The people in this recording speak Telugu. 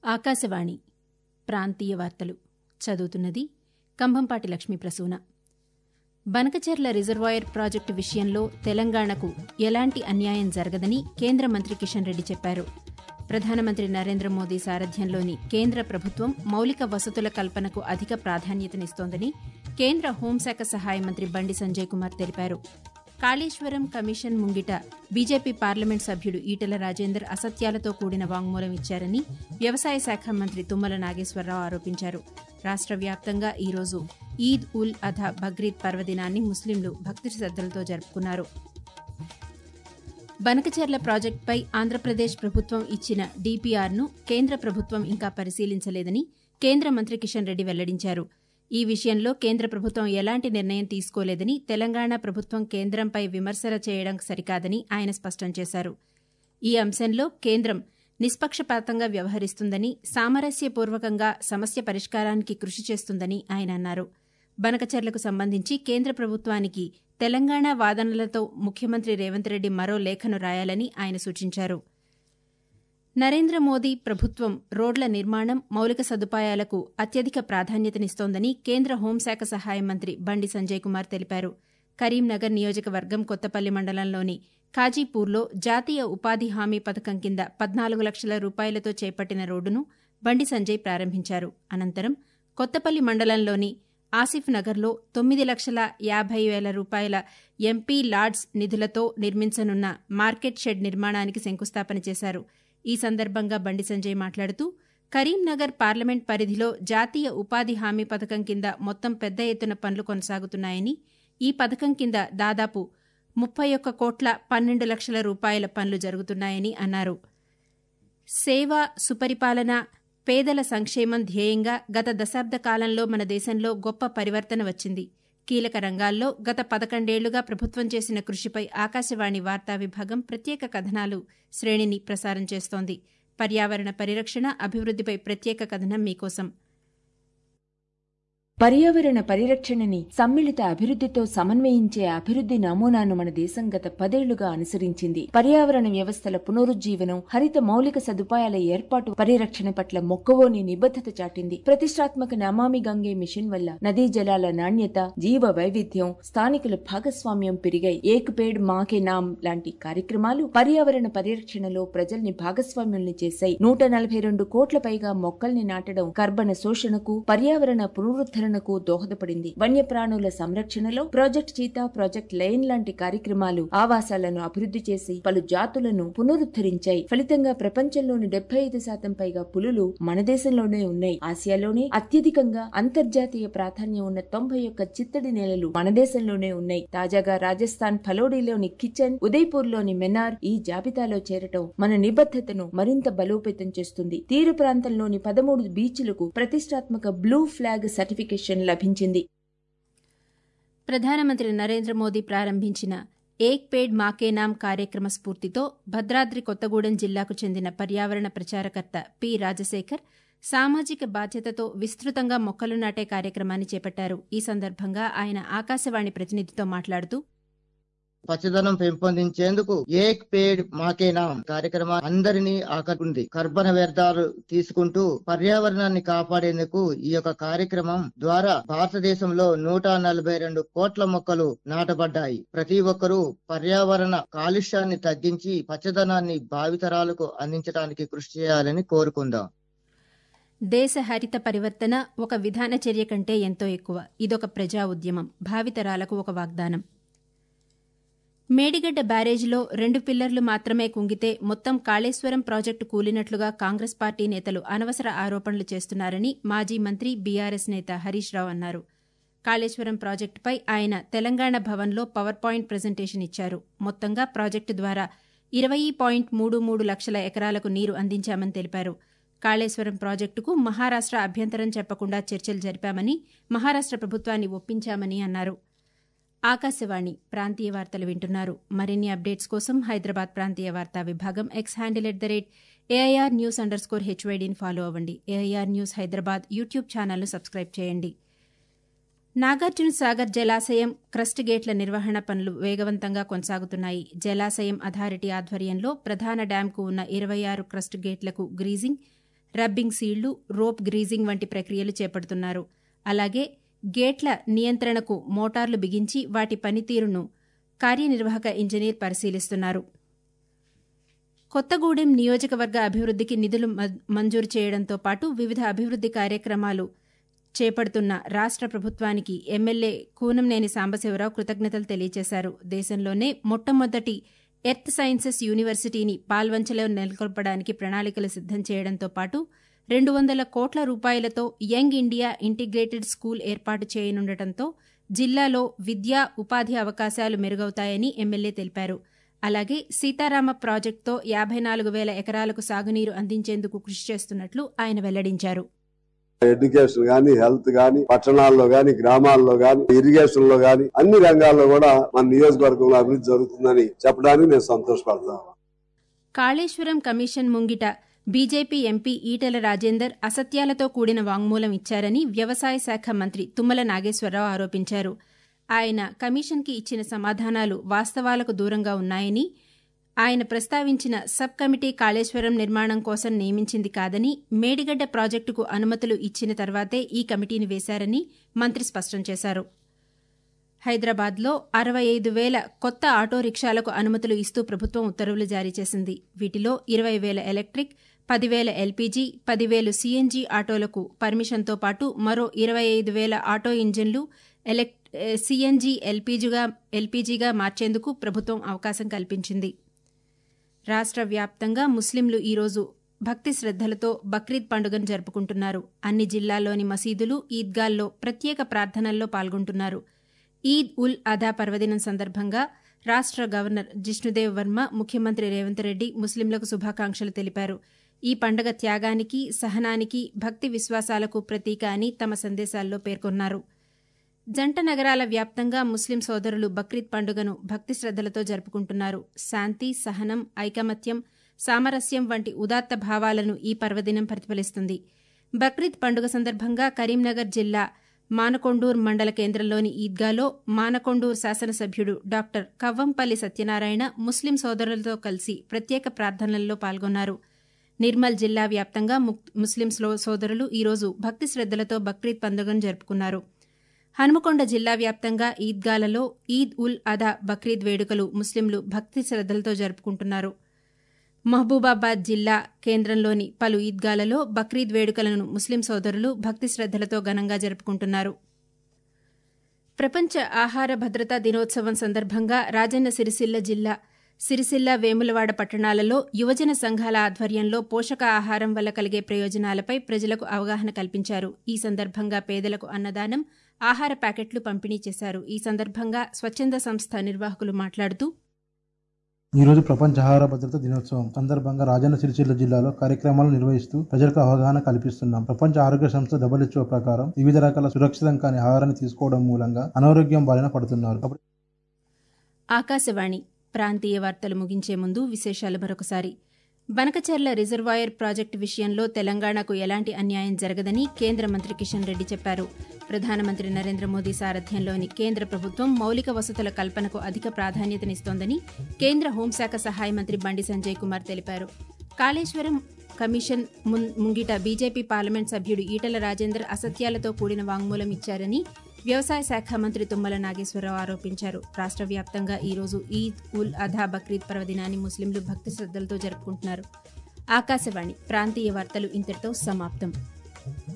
ఆకాశవాణి ప్రాంతీయ వార్తలు చదువుతున్నది కంభంపాటి లక్ష్మీ ప్రసూన బనకచెర్ల రిజర్వాయర్ ప్రాజెక్టు విషయంలో తెలంగాణకు ఎలాంటి అన్యాయం జరగదని కేంద్ర మంత్రి కిషన్ రెడ్డి చెప్పారు ప్రధానమంత్రి నరేంద్ర మోదీ సారథ్యంలోని కేంద్ర ప్రభుత్వం మౌలిక వసతుల కల్పనకు అధిక ప్రాధాన్యతనిస్తోందని కేంద్ర హోంశాఖ సహాయ మంత్రి బండి సంజయ్ కుమార్ తెలిపారు కాళేశ్వరం కమిషన్ ముంగిట బీజేపీ పార్లమెంట్ సభ్యుడు ఈటల రాజేందర్ అసత్యాలతో కూడిన వాంగ్మూలం ఇచ్చారని వ్యవసాయ శాఖ మంత్రి తుమ్మల నాగేశ్వరరావు ఆరోపించారు రాష్ట్ర వ్యాప్తంగా ఈరోజు ఈద్ ఉల్ అధా బక్రీద్ పర్వదినాన్ని ముస్లింలు భక్తి శ్రద్దలతో జరుపుకున్నారు బనకచెర్ల ప్రాజెక్టుపై ఆంధ్రప్రదేశ్ ప్రభుత్వం ఇచ్చిన డీపీఆర్ను కేంద్ర ప్రభుత్వం ఇంకా పరిశీలించలేదని కేంద్ర మంత్రి కిషన్ రెడ్డి వెల్లడించారు ఈ విషయంలో కేంద్ర ప్రభుత్వం ఎలాంటి నిర్ణయం తీసుకోలేదని తెలంగాణ ప్రభుత్వం కేంద్రంపై విమర్శలు చేయడం సరికాదని ఆయన స్పష్టం చేశారు ఈ అంశంలో కేంద్రం నిష్పక్షపాతంగా వ్యవహరిస్తుందని సామరస్యపూర్వకంగా సమస్య పరిష్కారానికి కృషి చేస్తుందని ఆయన అన్నారు బనకచర్లకు సంబంధించి కేంద్ర ప్రభుత్వానికి తెలంగాణ వాదనలతో ముఖ్యమంత్రి రేవంత్ రెడ్డి మరో లేఖను రాయాలని ఆయన సూచించారు నరేంద్ర మోదీ ప్రభుత్వం రోడ్ల నిర్మాణం మౌలిక సదుపాయాలకు అత్యధిక ప్రాధాన్యతనిస్తోందని కేంద్ర హోంశాఖ సహాయ మంత్రి బండి సంజయ్ కుమార్ తెలిపారు కరీంనగర్ నియోజకవర్గం కొత్తపల్లి మండలంలోని ఖాజీపూర్లో జాతీయ ఉపాధి హామీ పథకం కింద పద్నాలుగు లక్షల రూపాయలతో చేపట్టిన రోడ్డును బండి సంజయ్ ప్రారంభించారు అనంతరం కొత్తపల్లి మండలంలోని ఆసిఫ్ నగర్లో తొమ్మిది లక్షల యాభై వేల రూపాయల ఎంపీ లాడ్స్ నిధులతో నిర్మించనున్న మార్కెట్ షెడ్ నిర్మాణానికి శంకుస్థాపన చేశారు ఈ సందర్భంగా బండి సంజయ్ మాట్లాడుతూ కరీంనగర్ పార్లమెంట్ పరిధిలో జాతీయ ఉపాధి హామీ పథకం కింద మొత్తం పెద్ద ఎత్తున పనులు కొనసాగుతున్నాయని ఈ పథకం కింద దాదాపు ముప్పై ఒక్క కోట్ల పన్నెండు లక్షల రూపాయల పనులు జరుగుతున్నాయని అన్నారు సేవ సుపరిపాలన పేదల సంక్షేమం ధ్యేయంగా గత దశాబ్ద కాలంలో మన దేశంలో గొప్ప పరివర్తన వచ్చింది కీలక రంగాల్లో గత పదకొండేళ్లుగా ప్రభుత్వం చేసిన కృషిపై ఆకాశవాణి వార్తా విభాగం ప్రత్యేక కథనాలు శ్రేణిని ప్రసారం చేస్తోంది పర్యావరణ పరిరక్షణ అభివృద్దిపై ప్రత్యేక కథనం మీకోసం పర్యావరణ పరిరక్షణని సమ్మిళిత అభివృద్ధితో సమన్వయించే అభివృద్ధి నమూనాను మన దేశం గత పదేళ్లుగా అనుసరించింది పర్యావరణ వ్యవస్థల పునరుజ్జీవనం హరిత మౌలిక సదుపాయాల ఏర్పాటు పరిరక్షణ పట్ల మొక్కవోని నిబద్ధత చాటింది ప్రతిష్టాత్మక నమామి గంగే మిషన్ వల్ల నదీ జలాల నాణ్యత జీవ వైవిధ్యం స్థానికుల భాగస్వామ్యం పెరిగాయి ఏక్ పేడ్ మాకే నామ్ లాంటి కార్యక్రమాలు పర్యావరణ పరిరక్షణలో ప్రజల్ని భాగస్వామ్యుల్ని చేశాయి నూట నలభై రెండు కోట్ల పైగా మొక్కల్ని నాటడం కర్బన శోషణకు పర్యావరణ పునరుద్ధరణ కు దోహదపడింది వన్యప్రాణుల సంరక్షణలో ప్రాజెక్ట్ చీతా ప్రాజెక్ట్ లైన్ లాంటి కార్యక్రమాలు ఆవాసాలను అభివృద్ధి చేసి పలు జాతులను పునరుద్ధరించాయి ఫలితంగా ప్రపంచంలోని డెబ్బై ఐదు శాతం పైగా పులులు మన దేశంలోనే ఉన్నాయి ఆసియాలోనే అత్యధికంగా అంతర్జాతీయ ప్రాధాన్యం ఉన్న తొంభై ఒక్క చిత్తడి నేలలు మన దేశంలోనే ఉన్నాయి తాజాగా రాజస్థాన్ ఫలోడీలోని కిచెన్ ఉదయ్పూర్ లోని మెనార్ ఈ జాబితాలో చేరటం మన నిబద్ధతను మరింత బలోపేతం చేస్తుంది తీర ప్రాంతంలోని పదమూడు బీచ్లకు ప్రతిష్టాత్మక బ్లూ ఫ్లాగ్ సర్టిఫికేషన్ లభించింది ప్రధానమంత్రి నరేంద్ర మోదీ ప్రారంభించిన ఏక్ పేడ్ మాకే నామ్ కార్యక్రమ స్ఫూర్తితో భద్రాద్రి కొత్తగూడెం జిల్లాకు చెందిన పర్యావరణ ప్రచారకర్త పి రాజశేఖర్ సామాజిక బాధ్యతతో విస్తృతంగా మొక్కలు నాటే కార్యక్రమాన్ని చేపట్టారు ఈ సందర్భంగా ఆయన ఆకాశవాణి ప్రతినిధితో మాట్లాడుతూ పచ్చదనం పెంపొందించేందుకు ఏక్ పేడ్ మాకేనా కార్యక్రమం అందరినీ ఆకట్టుకుంది కర్బన వ్యర్థాలు తీసుకుంటూ పర్యావరణాన్ని కాపాడేందుకు ఈ యొక్క కార్యక్రమం ద్వారా భారతదేశంలో నూట నలభై రెండు కోట్ల మొక్కలు నాటబడ్డాయి ప్రతి ఒక్కరూ పర్యావరణ కాలుష్యాన్ని తగ్గించి పచ్చదనాన్ని భావితరాలకు అందించడానికి కృషి చేయాలని కోరుకుందాం దేశ హరిత పరివర్తన ఒక విధాన చర్య కంటే ఎంతో ఎక్కువ ఇదొక ప్రజా ఉద్యమం భావితరాలకు ఒక వాగ్దానం మేడిగడ్డ బ్యారేజీలో రెండు పిల్లర్లు మాత్రమే కుంగితే మొత్తం కాళేశ్వరం ప్రాజెక్టు కూలినట్లుగా కాంగ్రెస్ పార్టీ నేతలు అనవసర ఆరోపణలు చేస్తున్నారని మాజీ మంత్రి బీఆర్ఎస్ నేత హరీష్ రావు అన్నారు కాళేశ్వరం ప్రాజెక్టుపై ఆయన తెలంగాణ భవన్లో పవర్ పాయింట్ ప్రజెంటేషన్ ఇచ్చారు మొత్తంగా ప్రాజెక్టు ద్వారా ఇరవై పాయింట్ మూడు మూడు లక్షల ఎకరాలకు నీరు అందించామని తెలిపారు కాళేశ్వరం ప్రాజెక్టుకు మహారాష్ట అభ్యంతరం చెప్పకుండా చర్చలు జరిపామని మహారాష్ట ప్రభుత్వాన్ని ఒప్పించామని అన్నారు ఆకాశవాణి ప్రాంతీయ వార్తలు వింటున్నారు మరిన్ని అప్డేట్స్ కోసం హైదరాబాద్ ప్రాంతీయ వార్తా విభాగం X handle at the rate AIR news underscore స్కోర్ హెచ్వైడీని ఫాలో అవ్వండి ఏఐఆర్ న్యూస్ హైదరాబాద్ యూట్యూబ్ ఛానల్ను సబ్స్క్రైబ్ చేయండి నాగార్జున సాగర్ జలాశయం క్రస్ట్ గేట్ల నిర్వహణ పనులు వేగవంతంగా కొనసాగుతున్నాయి జలాశయం అథారిటీ ఆధ్వర్యంలో ప్రధాన డ్యాంకు ఉన్న ఇరవై ఆరు క్రస్ట్ గేట్లకు గ్రీజింగ్ రబ్బింగ్ సీళ్లు రోప్ గ్రీజింగ్ వంటి ప్రక్రియలు చేపడుతున్నారు అలాగే గేట్ల నియంత్రణకు మోటార్లు బిగించి వాటి పనితీరును కార్యనిర్వాహక ఇంజనీర్ పరిశీలిస్తున్నారు కొత్తగూడెం నియోజకవర్గ అభివృద్ధికి నిధులు మంజూరు చేయడంతో పాటు వివిధ అభివృద్ది కార్యక్రమాలు చేపడుతున్న రాష్ట్ర ప్రభుత్వానికి ఎమ్మెల్యే కూనంనేని సాంబశివరావు కృతజ్ఞతలు తెలియజేశారు దేశంలోనే మొట్టమొదటి ఎర్త్ సైన్సెస్ యూనివర్సిటీని పాల్వంచలో నెలకొల్పడానికి ప్రణాళికలు సిద్దం చేయడంతో పాటు రెండు వందల కోట్ల రూపాయలతో యంగ్ ఇండియా ఇంటిగ్రేటెడ్ స్కూల్ ఏర్పాటు చేయనుండటంతో జిల్లాలో విద్యా ఉపాధి అవకాశాలు మెరుగవుతాయని ఎమ్మెల్యే తెలిపారు అలాగే సీతారామ ప్రాజెక్టుతో యాభై నాలుగు వేల ఎకరాలకు సాగునీరు అందించేందుకు కృషి చేస్తున్నట్లు ఆయన వెల్లడించారు ఎడ్యుకేషన్ గాని హెల్త్ గాని పట్టణాల్లో గాని గ్రామాల్లో గాని ఇరిగేషన్ లో గాని అన్ని రంగాల్లో కూడా మన నియోజకవర్గంలో అభివృద్ధి జరుగుతుందని చెప్పడానికి నేను సంతోషపడతాను కాళేశ్వరం కమిషన్ ముంగిట బీజేపీ ఎంపీ ఈటెల రాజేందర్ అసత్యాలతో కూడిన వాంగ్మూలం ఇచ్చారని వ్యవసాయ శాఖ మంత్రి తుమ్మల నాగేశ్వరరావు ఆరోపించారు ఆయన కమిషన్కి ఇచ్చిన సమాధానాలు వాస్తవాలకు దూరంగా ఉన్నాయని ఆయన ప్రస్తావించిన సబ్ కమిటీ కాళేశ్వరం నిర్మాణం కోసం నియమించింది కాదని మేడిగడ్డ ప్రాజెక్టుకు అనుమతులు ఇచ్చిన తర్వాతే ఈ కమిటీని వేశారని మంత్రి స్పష్టం చేశారు హైదరాబాద్లో అరవై ఐదు వేల కొత్త ఆటో రిక్షాలకు అనుమతులు ఇస్తూ ప్రభుత్వం ఉత్తర్వులు జారీ చేసింది వీటిలో ఇరవై వేల ఎలక్ట్రిక్ పదివేల ఎల్పీజీ పదివేలు సీఎన్జీ ఆటోలకు పర్మిషన్తో పాటు మరో ఇరవై ఐదు వేల ఆటో ఇంజిన్లు ఎలక్ సీఎన్జీ ఎల్పీజీగా ఎల్పీజీగా మార్చేందుకు ప్రభుత్వం అవకాశం కల్పించింది రాష్ట్ర వ్యాప్తంగా ముస్లింలు ఈరోజు భక్తి శ్రద్దలతో బక్రీద్ పండుగను జరుపుకుంటున్నారు అన్ని జిల్లాల్లోని మసీదులు ఈద్గాల్లో ప్రత్యేక ప్రార్థనల్లో పాల్గొంటున్నారు ఈద్ ఉల్ అదా పర్వదినం సందర్భంగా రాష్ట్ర గవర్నర్ జిష్ణుదేవ్ వర్మ ముఖ్యమంత్రి రేవంత్ రెడ్డి ముస్లింలకు శుభాకాంక్షలు తెలిపారు ఈ పండుగ త్యాగానికి సహనానికి భక్తి విశ్వాసాలకు ప్రతీక అని తమ సందేశాల్లో పేర్కొన్నారు జంట నగరాల వ్యాప్తంగా ముస్లిం సోదరులు బక్రీద్ పండుగను భక్తి శ్రద్దలతో జరుపుకుంటున్నారు శాంతి సహనం ఐకమత్యం సామరస్యం వంటి ఉదాత్త భావాలను ఈ పర్వదినం ప్రతిఫలిస్తుంది బక్రీద్ పండుగ సందర్భంగా కరీంనగర్ జిల్లా మానకొండూర్ మండల కేంద్రంలోని ఈద్గాలో మానకొండూర్ శాసనసభ్యుడు డాక్టర్ కవ్వంపల్లి సత్యనారాయణ ముస్లిం సోదరులతో కలిసి ప్రత్యేక ప్రార్థనల్లో పాల్గొన్నారు నిర్మల్ జిల్లా వ్యాప్తంగా ముస్లిం సోదరులు ఈరోజు భక్తి శ్రద్దలతో బక్రీద్ పండుగను జరుపుకున్నారు హనుమకొండ జిల్లా వ్యాప్తంగా ఈద్గాలలో ఈద్ ఉల్ అదా బక్రీద్ వేడుకలు ముస్లింలు భక్తి శ్రద్దలతో జరుపుకుంటున్నారు మహబూబాబాద్ జిల్లా కేంద్రంలోని పలు ఈద్గాలలో బక్రీద్ వేడుకలను ముస్లిం సోదరులు భక్తి శ్రద్దలతో ఘనంగా జరుపుకుంటున్నారు ప్రపంచ ఆహార భద్రతా దినోత్సవం సందర్భంగా రాజన్న సిరిసిల్ల జిల్లా సిరిసిల్ల వేములవాడ పట్టణాలలో యువజన సంఘాల ఆధ్వర్యంలో పోషక ఆహారం వల్ల కలిగే ప్రయోజనాలపై ప్రజలకు అవగాహన కల్పించారు ఈ సందర్భంగా పేదలకు అన్నదానం ఆహార ప్యాకెట్లు పంపిణీ చేశారు ఈ సందర్భంగా స్వచ్ఛంద సంస్థ నిర్వాహకులు మాట్లాడుతూ ఈ రోజు ప్రపంచ ఆహార భద్రత దినోత్సవం సందర్భంగా రాజన్న సిరిసిల్ల జిల్లాలో కార్యక్రమాలు నిర్వహిస్తూ ప్రజలకు అవగాహన కల్పిస్తున్నాం ప్రపంచ ఆరోగ్య సంస్థ డబ్ల్యూహెచ్ఓ ప్రకారం వివిధ రకాల సురక్షితం కాని ఆహారాన్ని తీసుకోవడం మూలంగా అనారోగ్యం బారిన పడుతున్నారు ఆకాశవాణి ప్రాంతీయ వార్తలు ముగించే ముందు విశేషాలు మరొకసారి బనకచర్ల రిజర్వాయర్ ప్రాజెక్టు విషయంలో తెలంగాణకు ఎలాంటి అన్యాయం జరగదని కేంద్ర మంత్రి కిషన్ రెడ్డి చెప్పారు ప్రధానమంత్రి నరేంద్ర మోదీ సారథ్యంలోని కేంద్ర ప్రభుత్వం మౌలిక వసతుల కల్పనకు అధిక ప్రాధాన్యతనిస్తోందని కేంద్ర హోంశాఖ సహాయ మంత్రి బండి సంజయ్ కుమార్ తెలిపారు కాళేశ్వరం కమిషన్ ముంగిట బీజేపీ పార్లమెంట్ సభ్యుడు ఈటల రాజేందర్ అసత్యాలతో కూడిన వాంగ్మూలం ఇచ్చారని వ్యవసాయ శాఖ మంత్రి తుమ్మల నాగేశ్వరరావు ఆరోపించారు రాష్ట్ర వ్యాప్తంగా ఈరోజు ఈద్ ఉల్ అధా బక్రీద్ పర్వదినాన్ని ముస్లింలు భక్తి శ్రద్దలతో జరుపుకుంటున్నారు ఆకాశవాణి ప్రాంతీయ వార్తలు ఇంతటితో సమాప్తం